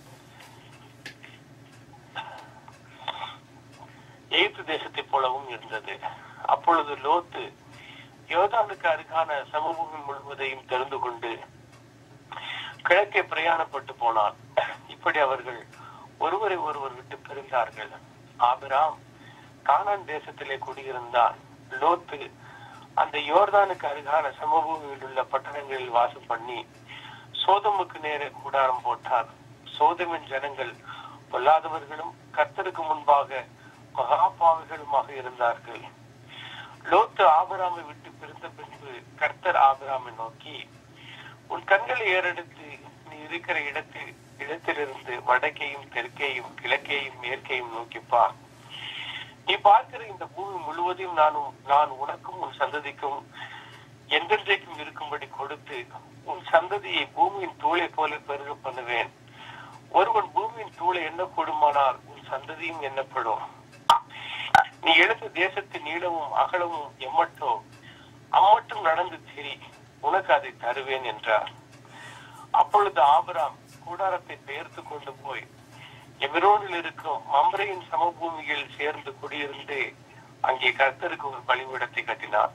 எகிப்து தேசத்தைப் போலவும் இருந்தது அப்பொழுது லோத்து யோர்தானுக்கு அருகான சமபூமி முழுவதையும் தெரிந்து கொண்டு கிழக்கே பிரயாணப்பட்டு போனான் இப்படி அவர்கள் ஒருவரை ஒருவர் விட்டு பிரிந்தார்கள் ஆபிராம் கானான் தேசத்திலே குடியிருந்தான் லோத்து அந்த யோர்தானுக்கு அருகான சமபூமியில் உள்ள பட்டணங்களில் வாசம் பண்ணி சோதமுக்கு நேரே கூடாரம் போட்டார் சோதமின் ஜனங்கள் பொல்லாதவர்களும் கர்த்தருக்கு முன்பாக மகாபாவிகளுமாக இருந்தார்கள் லோத்து ஆபிராமை விட்டு பிரிந்த பின்பு கர்த்தர் ஆபிராமை நோக்கி உன் கண்களை ஏறெடுத்து நீ இருக்கிற இடத்தில் இடத்திலிருந்து வடக்கையும் தெற்கேயும் கிழக்கேயும் மேற்கேயும் நோக்கி பார் நீ பார்க்கிற இந்த பூமி முழுவதையும் நான் உன்- நான் உனக்கும் உன் சந்ததிக்கும் என்றென்றைக்கும் இருக்கும்படி கொடுத்து உன் சந்ததியை பூமியின் தூளை போல பெருக பண்ணுவேன் ஒருவன் பூமியின் தூளை எண்ணக்கூடுமானால் உன் சந்ததியும் எண்ணப்படும் நீ எழுந்த தேசத்தின் நீளமும் அகலமும் எம்மட்டோ அம்மட்டும் நடந்து திரி உனக்கு அதை தருவேன் என்றார் அப்பொழுது ஆபிராம் கூடாரத்தை பெயர்த்து கொண்டு போய் எபிரோனில் இருக்கும் மம்ரையின் சமபூமியில் சேர்ந்து குடியிருந்து அங்கே கர்த்தருக்கு ஒரு பலிபீடத்தை கட்டினார்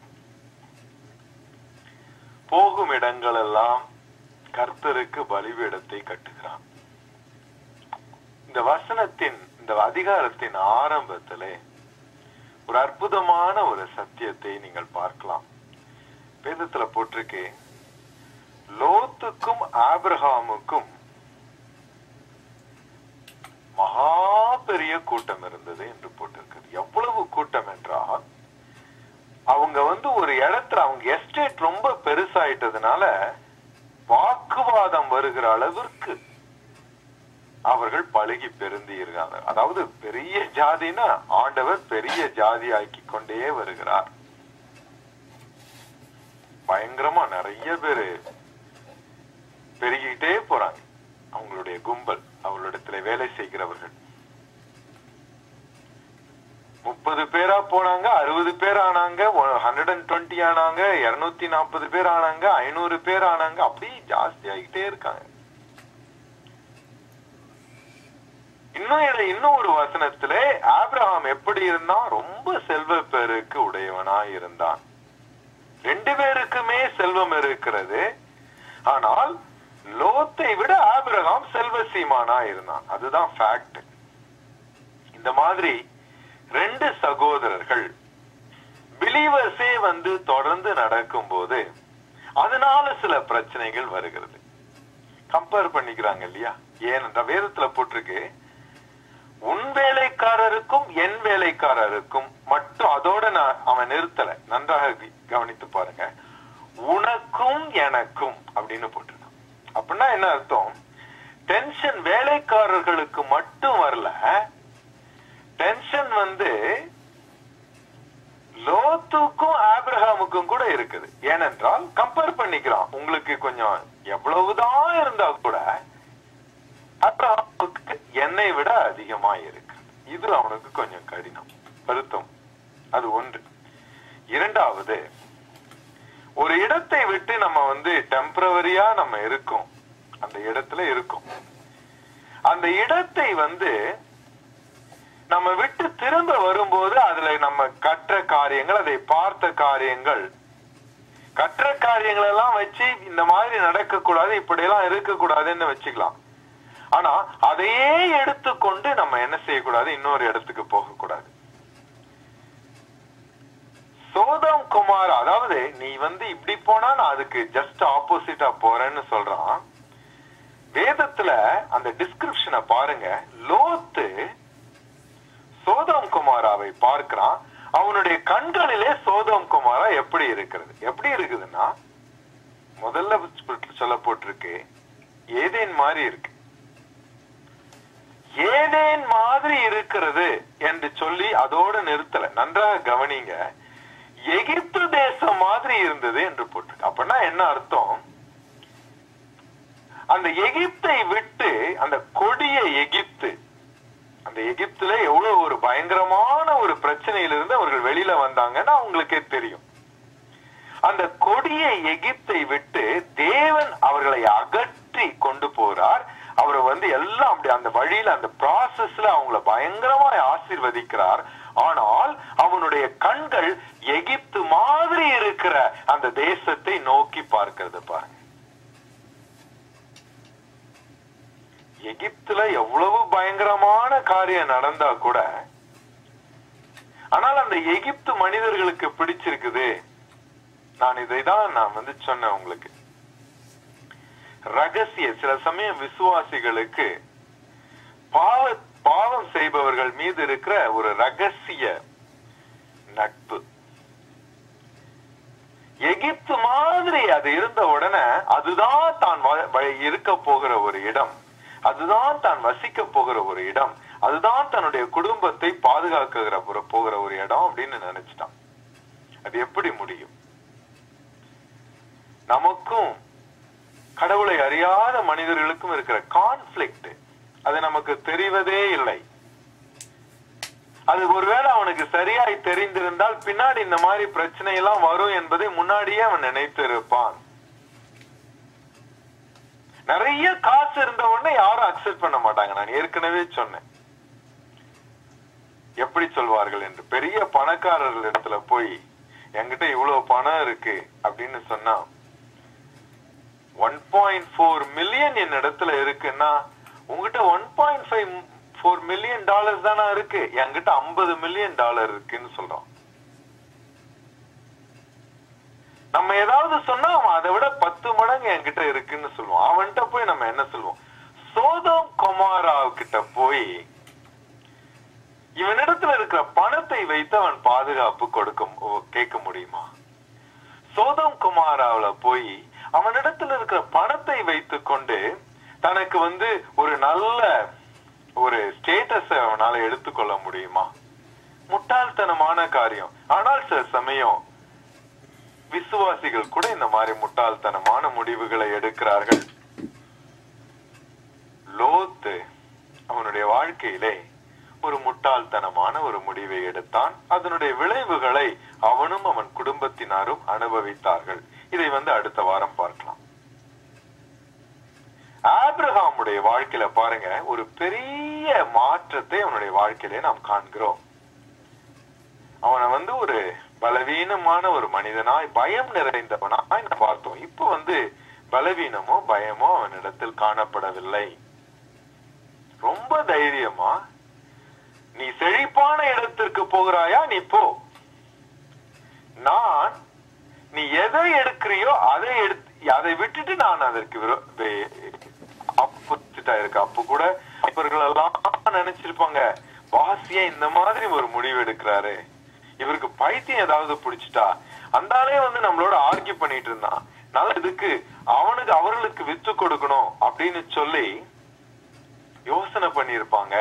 போகும் இடங்களெல்லாம் கர்த்தருக்கு பலிபீடத்தை கட்டுகிறான் இந்த வசனத்தின் இந்த அதிகாரத்தின் ஆரம்பத்திலே ஒரு அற்புதமான ஒரு சத்தியத்தை நீங்கள் பார்க்கலாம் வேதத்துல போட்டிருக்கு லோத்துக்கும் ஆபிரகாமுக்கும் மகா பெரிய கூட்டம் இருந்தது என்று போட்டிருக்கிறது எவ்வளவு கூட்டம் என்றால் அவங்க வந்து ஒரு இடத்துல அவங்க எஸ்டேட் ரொம்ப பெருசாயிட்டதுனால வாக்குவாதம் வருகிற அளவிற்கு அவர்கள் பழகி பெருந்தி இருக்காங்க அதாவது பெரிய ஜாதினா ஆண்டவர் பெரிய ஜாதி ஆக்கி கொண்டே வருகிறார் பயங்கரமா நிறைய பேரு பெருகிட்டே போறாங்க அவங்களுடைய கும்பல் அவர்களிடத்துல வேலை செய்கிறவர்கள் முப்பது பேரா போனாங்க அறுபது பேர் ஆனாங்க ஹண்ட்ரட் அண்ட் டுவெண்ட்டி ஆனாங்க இருநூத்தி நாற்பது பேர் ஆனாங்க ஐநூறு பேர் ஆனாங்க அப்படி ஜாஸ்தி ஆகிட்டே இருக்காங்க இன்னும் இதுல இன்னும் ஒரு வசனத்துல ஆபிரகாம் எப்படி இருந்தான் ரொம்ப செல்வ பெருக்கு உடையவனா இருந்தான் ரெண்டு பேருக்குமே செல்வம் இருக்கிறது ஆனால் லோத்தை விட ஆபிரகாம் செல்வ சீமானா இருந்தான் அதுதான் ஃபேக்ட் இந்த மாதிரி ரெண்டு சகோதரர்கள் பிலீவர்ஸே வந்து தொடர்ந்து நடக்கும்போது அதனால சில பிரச்சனைகள் வருகிறது கம்பேர் பண்ணிக்கிறாங்க இல்லையா ஏனென்ற வேதத்துல போட்டிருக்கு உன் வேலைக்காரருக்கும் என் வேலைக்காரருக்கும் மட்டும் அதோட நான் அவன் நிறுத்தல நன்றாக கி- கவனித்து பாருங்க உனக்கும் எனக்கும் அப்படின்னு போட்டிருக்கான் அப்படின்னா என்ன அர்த்தம் டென்ஷன் வேலைக்காரர்களுக்கு மட்டும் வரல டென்ஷன் வந்து லோத்துக்கும் ஆபிரகாமுக்கும் கூட இருக்குது ஏனென்றால் கம்பேர் பண்ணிக்கிறான் உங்களுக்கு கொஞ்சம் எவ்வளவுதான் இருந்தா கூட ஆபிரகாமுக்கு என்னை விட அதிகமா இருக்கு இது அவனுக்கு கொஞ்சம் கடினம் வருத்தம் அது ஒன்று இரண்டாவது ஒரு இடத்தை விட்டு நம்ம வந்து டெம்பரவரியா நம்ம இருக்கோம் அந்த இடத்துல இருக்கோம் அந்த இடத்தை வந்து நம்ம விட்டு திரும்ப வரும்போது அதுல நம்ம கற்ற காரியங்கள் அதை பார்த்த காரியங்கள் கற்ற காரியங்கள் எல்லாம் வச்சு இந்த மாதிரி நடக்க கூடாது இப்படி எல்லாம் இருக்க கூடாதுன்னு வச்சுக்கலாம் ஆனா அதையே எடுத்துக்கொண்டு நம்ம என்ன செய்யக்கூடாது இன்னொரு இடத்துக்கு போக கூடாது சோதம் குமார் அதாவது நீ வந்து இப்படி போனா நான் அதுக்கு ஜஸ்ட் ஆப்போசிட்டா போறேன்னு சொல்றான் வேதத்துல அந்த டிஸ்கிரிப்ஷனை பாருங்க லோத்து சோதம் குமாராவை பார்க்கிறான் அவனுடைய கண்களிலே சோதம் குமாரா எப்படி இருக்கிறது எப்படி இருக்குதுன்னா முதல்ல சொல்ல போட்டிருக்கு ஏதேன் மாதிரி இருக்கு ஏதேன் மாதிரி இருக்கிறது என்று சொல்லி அதோட நிறுத்தல நன்றாக கவனிங்க எகிப்து தேசம் மாதிரி இருந்தது என்று போட்டிருக்கு அப்படின்னா என்ன அர்த்தம் அந்த எகிப்தை விட்டு அந்த கொடிய எகிப்து அந்த எகிப்துல எவ்வளவு ஒரு பயங்கரமான ஒரு பிரச்சனையிலிருந்து அவர்கள் வெளியில வந்தாங்கன்னா அவங்களுக்கே தெரியும் அந்த கொடிய எகிப்தை விட்டு தேவன் அவர்களை அகற்றி கொண்டு போறார் அவரை வந்து எல்லாம் அப்படி அந்த வழியில அந்த ப்ராசஸ்ல அவங்கள பயங்கரமா ஆசீர்வதிக்கிறார் ஆனால் அவனுடைய கண்கள் எகிப்து மாதிரி இருக்கிற அந்த தேசத்தை நோக்கி பார்க்கிறது பாருங்க எகிப்துல எவ்வளவு பயங்கரமான காரியம் நடந்தா கூட ஆனால் அந்த எகிப்து மனிதர்களுக்கு பிடிச்சிருக்குது நான் இதை தான் நான் வந்து சொன்னேன் உங்களுக்கு ரகசிய சில சமயம் விசுவாசிகளுக்கு பாவ பாவம் செய்பவர்கள் மீது இருக்கிற ஒரு ரகசிய நட்பு எகிப்து மாதிரி அது இருந்த உடனே அதுதான் தான் வ- வ- இருக்க போகிற ஒரு இடம் அதுதான் தான் வசிக்க போகிற ஒரு இடம் அதுதான் தன்னுடைய குடும்பத்தை பாதுகாக்குகிற ஒரு- போகிற ஒரு இடம் அப்படின்னு நினைச்சிட்டான் அது எப்படி முடியும் நமக்கும் கடவுளை அறியாத மனிதர்களுக்கும் இருக்கிற கான்ஃபிளிக்ட் அது நமக்கு தெரிவதே இல்லை அது ஒருவேளை அவனுக்கு சரியாய் தெரிந்திருந்தால் பின்னாடி இந்த மாதிரி பிரச்சனை எல்லாம் வரும் என்பதை முன்னாடியே அவன் நினைத்து இருப்பான் நிறைய காசு இருந்த உடனே யாரும் அக்செப்ட் பண்ண மாட்டாங்க நான் ஏற்கனவே சொன்னேன் எப்படி சொல்வார்கள் என்று பெரிய பணக்காரர்கள் இடத்துல போய் என்கிட்ட இவ்வளவு பணம் இருக்கு அப்படின்னு சொன்னா ஒன் பாயிண்ட் ஃபோர் மில்லியன் என் இடத்துல இருக்குன்னா உங்ககிட்ட one point five four million dollars தானே இருக்கு என்கிட்ட ஐம்பது மில்லியன் டாலர் இருக்குன்னு சொல்றான் நம்ம ஏதாவது சொன்னா அவன் அதை விட பத்து மடங்கு என்கிட்ட இருக்குன்னு சொல்லுவான் அவன்கிட்ட போய் நம்ம என்ன சொல்லுவோம் சோதம் குமாரா கிட்ட போய் இவனிடத்துல இருக்கிற பணத்தை வைத்து அவன் பாதுகாப்பு கொடுக்க மு- கேட்க முடியுமா சோதம் குமாராவுல போய் அவனிடத்துல இருக்கிற பணத்தை வைத்துக் கொண்டு தனக்கு வந்து ஒரு நல்ல ஒரு ஸ்டேட்டஸ் அவனால எடுத்துக்கொள்ள முடியுமா முட்டாள்தனமான காரியம் ஆனால் சில சமயம் விசுவாசிகள் கூட இந்த மாதிரி முட்டாள்தனமான முடிவுகளை எடுக்கிறார்கள் லோத்து அவனுடைய வாழ்க்கையிலே ஒரு முட்டாள்தனமான ஒரு முடிவை எடுத்தான் அதனுடைய விளைவுகளை அவனும் அவன் குடும்பத்தினாரும் அனுபவித்தார்கள் இதை வந்து அடுத்த வாரம் பார்க்கலாம் ஆபிரகாமுடைய வாழ்க்கையில பாருங்க ஒரு பெரிய மாற்றத்தை அவனுடைய வாழ்க்கையிலே நாம் காண்கிறோம் அவனை வந்து ஒரு பலவீனமான ஒரு மனிதனாய் பயம் நிறைந்தவனாய் நாம் பார்த்தோம் இப்போ வந்து பலவீனமோ பயமோ அவனிடத்தில் காணப்படவில்லை ரொம்ப தைரியமா நீ செழிப்பான இடத்திற்கு போகிறாயா நீ போ நான் நீ எதை எடுக்கிறியோ அதை எடுத்து அதை விட்டுட்டு நான் அதற்கு ஆப்போசிட்டா இருக்கு அப்ப கூட இவர்கள் எல்லாம் நினைச்சிருப்பாங்க பாசியா இந்த மாதிரி ஒரு முடிவு எடுக்கிறாரு இவருக்கு பைத்தியம் ஏதாவது பிடிச்சிட்டா அந்த ஆளே வந்து நம்மளோட ஆர்கியூ பண்ணிட்டு இருந்தான் நல்லதுக்கு அவனுக்கு அவர்களுக்கு வித்து கொடுக்கணும் அப்படின்னு சொல்லி யோசனை பண்ணியிருப்பாங்க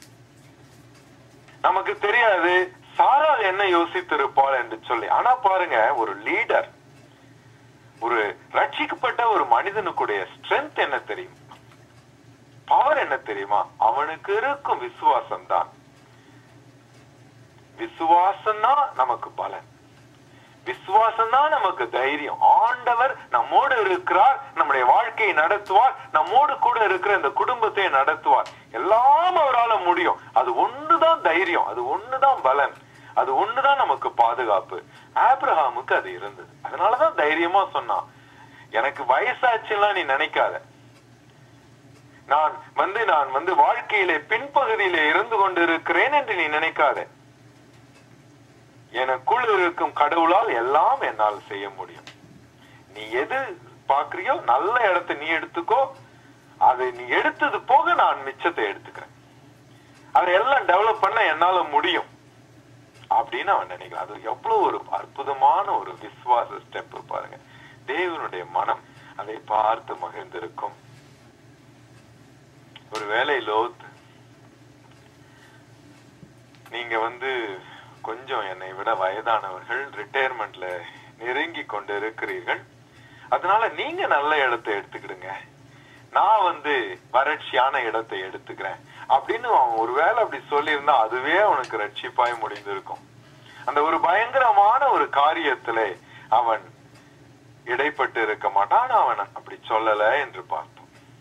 நமக்கு தெரியாது சாரால் என்ன யோசித்திருப்பாள் என்று சொல்லி ஆனா பாருங்க ஒரு லீடர் ஒரு ரட்சிக்கப்பட்ட ஒரு மனிதனுக்குடைய ஸ்ட்ரென்த் என்ன தெரியும் பவர் என்ன தெரியுமா அவனுக்கு இருக்கும் விசுவாசம் தான் விசுவாசம் தான் நமக்கு பலன் விசுவாசம் தான் நமக்கு தைரியம் ஆண்டவர் நம்மோடு இருக்கிறார் நம்முடைய வாழ்க்கையை நடத்துவார் நம்மோடு கூட இருக்கிற இந்த குடும்பத்தை நடத்துவார் எல்லாம் அவரால முடியும் அது ஒண்ணுதான் தைரியம் அது ஒண்ணுதான் பலன் அது ஒண்ணுதான் நமக்கு பாதுகாப்பு ஆப்ரஹாமுக்கு அது இருந்தது அதனாலதான் தைரியமா சொன்னான் எனக்கு வயசாச்சுலாம் நீ நினைக்காத நான் வந்து நான் வந்து வாழ்க்கையிலே பின்பகுதியிலே இருந்து கொண்டிருக்கிறேன் என்று நீ நினைக்காத எனக்குள் இருக்கும் கடவுளால் எல்லாம் என்னால் செய்ய முடியும் நீ எது பாக்குறியோ நல்ல இடத்தை நீ எடுத்துக்கோ அதை நீ எடுத்தது போக நான் மிச்சத்தை எடுத்துக்கிறேன் அதை எல்லாம் டெவலப் பண்ண என்னால முடியும் அப்படின்னு அவன் நினைக்கிறான் அது எவ்வளவு ஒரு அற்புதமான ஒரு விசுவாச ஸ்டெப் பாருங்க தேவனுடைய மனம் அதை பார்த்து மகிழ்ந்திருக்கும் ஒரு வேலை லோத் நீங்க வந்து கொஞ்சம் என்னை விட வயதானவர்கள் ரிட்டையர்மெண்ட்ல நெருங்கி கொண்டு இருக்கிறீர்கள் அதனால நீங்க நல்ல இடத்தை எடுத்துக்கிடுங்க நான் வந்து வறட்சியான இடத்தை எடுத்துக்கிறேன் அப்படின்னு அவன் ஒருவேளை அப்படி சொல்லியிருந்தா அதுவே அவனுக்கு ரட்சிப்பாய் முடிந்திருக்கும் அந்த ஒரு பயங்கரமான ஒரு காரியத்துல அவன் இடைப்பட்டு இருக்க மாட்டான் அவன் அப்படி சொல்லல என்று பார்த்தோம்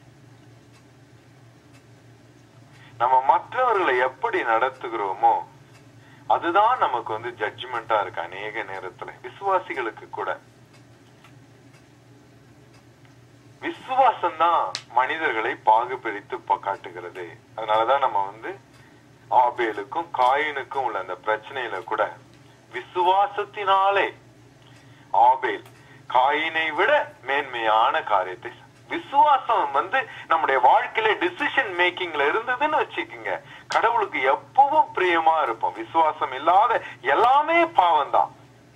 நம்ம மற்றவர்களை எப்படி நடத்துகிறோமோ அதுதான் நமக்கு வந்து ஜட்ஜ்மெண்டா இருக்கு அநேக நேரத்துல விசுவாசிகளுக்கு கூட விசுவாசம் தான் மனிதர்களை பாகுபிரித்து ப- காட்டுகிறது அதனாலதான் நம்ம வந்து ஆபேலுக்கும் காயினுக்கும் உள்ள அந்த பிரச்சனையில கூட விசுவாசத்தினாலே ஆபேல் காயினை விட மேன்மையான காரியத்தை செ- விசுவாசம் வந்து நம்முடைய வாழ்க்கையில டிசிஷன் மேக்கிங்ல இருந்ததுன்னு வச்சுக்கோங்க கடவுளுக்கு எப்பவும் பிரியமா இருப்போம் விசுவாசம் இல்லாத எல்லாமே பாவம் தான்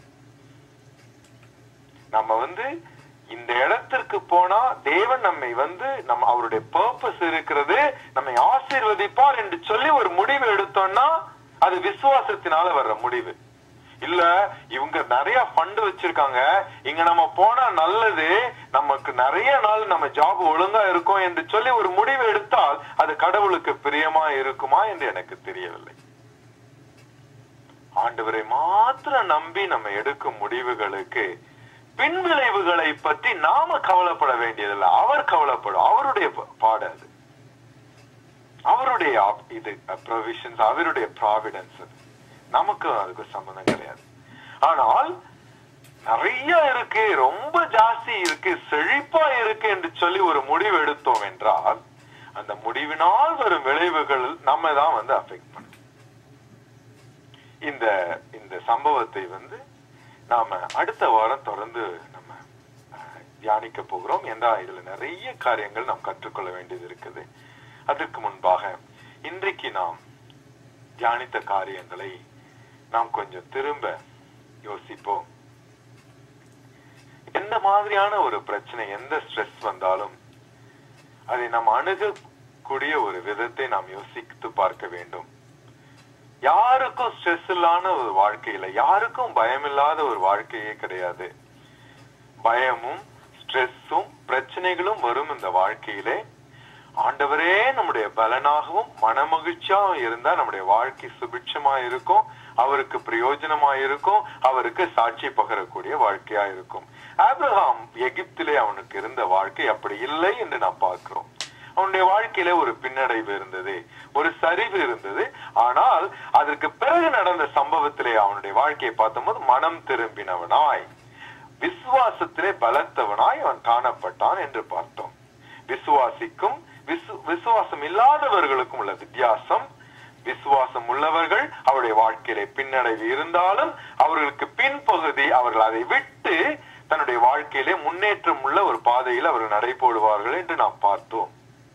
நம்ம வந்து இந்த இடத்திற்கு போனா தேவன் நம்மை வந்து நம்ம அவருடைய பர்பஸ் இருக்கிறது நம்மை ஆசீர்வதிப்பார் என்று சொல்லி ஒரு முடிவு எடுத்தோம்னா அது விசுவாசத்தினால வர்ற முடிவு இல்ல இவங்க நிறைய ஃபண்ட் வச்சிருக்காங்க இங்க நம்ம போனா நல்லது நமக்கு நிறைய நாள் நம்ம ஜாப் ஒழுங்கா இருக்கும் என்று சொல்லி ஒரு முடிவு எடுத்தால் அது கடவுளுக்கு பிரியமா இருக்குமா என்று எனக்கு தெரியவில்லை ஆண்டவரை மாத்திரம் நம்பி நம்ம எடுக்கும் முடிவுகளுக்கு பின்விளைவுகளை பற்றி நாம கவலைப்பட வேண்டியதில்லை அவர் கவலைப்படும் அவருடைய ப- பாடு அது அவருடைய ஆப்- இது ப்ரொவிஷன்ஸ் அவருடைய ப்ராவிடன்ஸ் அது நமக்கு அதுக்கு சம்பந்தம் கிடையாது ஆனால் நிறைய இருக்கு ரொம்ப ஜாஸ்தி இருக்கு செழிப்பா இருக்கு என்று சொல்லி ஒரு முடிவு எடுத்தோம் என்றால் அந்த முடிவினால் வரும் விளைவுகள் நம்ம தான் வந்து அஃபெக்ட் பண்ணும் இந்த இந்த சம்பவத்தை வந்து நாம அடுத்த வாரம் தொடர்ந்து நம்ம அஹ், தியானிக்க போகிறோம் என்றால் இதுல நிறைய காரியங்கள் நாம் கற்றுக்கொள்ள வேண்டியது இருக்குது அதற்கு முன்பாக இன்றைக்கு நாம் தியானித்த காரியங்களை நாம் கொஞ்சம் திரும்ப யோசிப்போம் எந்த மாதிரியான ஒரு பிரச்சனை எந்த ஸ்ட்ரெஸ் வந்தாலும் அதை நாம் அணுகக்கூடிய ஒரு விதத்தை நாம் யோசித்து பார்க்க வேண்டும் யாருக்கும் ஸ்ட்ரெஸ் இல்லாத ஒரு வாழ்க்கையில யாருக்கும் பயமில்லாத ஒரு வாழ்க்கையே கிடையாது பயமும் ஸ்ட்ரெஸ்ஸும் பிரச்சனைகளும் வரும் இந்த வாழ்க்கையிலே ஆண்டவரே நம்முடைய பலனாகவும் மனமகிழ்ச்சியாகவும் இருந்தா நம்முடைய வாழ்க்கை சுபிட்சமா இருக்கும் அவருக்கு பிரயோஜனமா இருக்கும் அவருக்கு சாட்சி பகரக்கூடிய வாழ்க்கையா இருக்கும் ஆபிரகாம் எகிப்திலே அவனுக்கு இருந்த வாழ்க்கை அப்படி இல்லை என்று நாம் பார்க்கிறோம் அவனுடைய வாழ்க்கையில ஒரு பின்னடைவு இருந்தது ஒரு சரிவு இருந்தது ஆனால் அதற்கு பிறகு நடந்த சம்பவத்திலே அவனுடைய வாழ்க்கையை பார்த்தபோது மனம் திரும்பினவனாய் விசுவாசத்திலே பலத்தவனாய் அவன் காணப்பட்டான் என்று பார்த்தோம் விசுவாசிக்கும் விசு விசுவாசம் இல்லாதவர்களுக்கும் உள்ள வித்தியாசம் விசுவாசம் உள்ளவர்கள் அவருடைய வாழ்க்கையிலே பின்னடைவு இருந்தாலும் அவர்களுக்கு பின்பகுதி அவர்கள் அதை விட்டு தன்னுடைய வாழ்க்கையிலே முன்னேற்றம் உள்ள ஒரு பாதையில் அவர்கள் நடைபோடுவார்கள் என்று நாம் பார்த்தோம்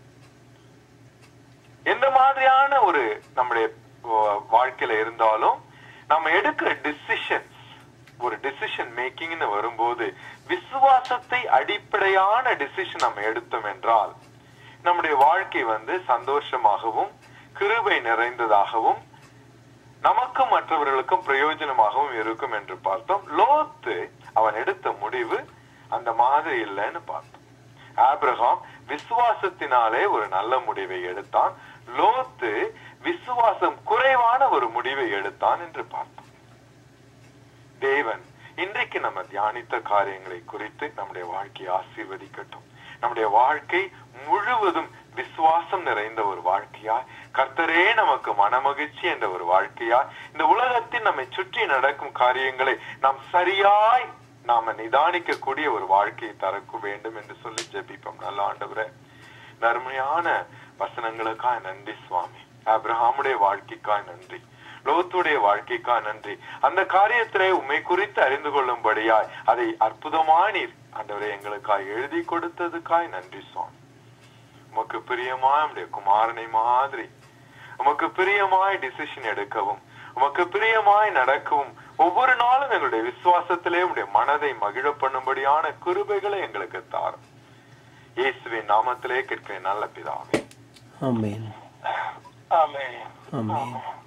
எந்த மாதிரியான ஒரு நம்முடைய வா- வாழ்க்கையில இருந்தாலும் நம்ம எடுக்கிற டிசிஷன்ஸ் ஒரு டிசிஷன் மேக்கிங்னு வரும்போது விசுவாசத்தை அடிப்படையான டிசிஷன் நம்ம எடுத்தோம் என்றால் நம்முடைய வாழ்க்கை வந்து சந்தோஷமாகவும் கிருபை நிறைந்ததாகவும் நமக்கும் மற்றவர்களுக்கும் பிரயோஜனமாகவும் இருக்கும் என்று பார்த்தோம் லோத்து அவன் எடுத்த முடிவு அந்த மாதிரி இல்லைன்னு பார்த்தோம் ஆபிரகாம் விசுவாசத்தினாலே ஒரு நல்ல முடிவை எடுத்தான் லோத்து விசுவாசம் குறைவான ஒரு முடிவை எடுத்தான் என்று பார்த்தோம் தேவன் இன்றைக்கு நம்ம தியானித்த காரியங்களை குறித்து நம்முடைய வாழ்க்கையை ஆசீர்வதிக்கட்டும் நம்முடைய வாழ்க்கை முழுவதும் விசுவாசம் நிறைந்த ஒரு வாழ்க்கையாய் கர்த்தரே நமக்கு மனமகிழ்ச்சி என்ற ஒரு வாழ்க்கையாய் இந்த உலகத்தில் நம்மை சுற்றி நடக்கும் காரியங்களை நாம் சரியாய் நாம நிதானிக்க கூடிய ஒரு வாழ்க்கையை தரக்க வேண்டும் என்று சொல்லி ஜெபிப்போம் நல்ல ஆண்டவரே நர்மையான வசனங்களுக்காய் நன்றி சுவாமி ஆபிரஹாமுடைய வாழ்க்கைக்காய் நன்றி லோத்துடைய வாழ்க்கைக்காய் நன்றி அந்த காரியத்திலே உண்மை குறித்து அறிந்து கொள்ளும்படியாய் அதை அற்புதமாய் நீர் ஆண்டவரே எங்களுக்காய் எழுதி கொடுத்ததுக்காய் நன்றி சுவாமி உமக்கு பிரியமாய் நம்முடைய குமாரனை மாதிரி உமக்கு பிரியமாய் டிசிஷன் எடுக்கவும் உமக்கு பிரியமாய் நடக்கவும் ஒவ்வொரு நாளும் எங்களுடைய விசுவாசத்திலே உடைய மனதை மகிழ பண்ணும்படியான கிருபைகளை எங்களுக்கு தாரும் இயேசுவின் நாமத்திலே கேட்கிறேன் நல்ல பிதாவே ஆமென் ஆமென் ஆமென்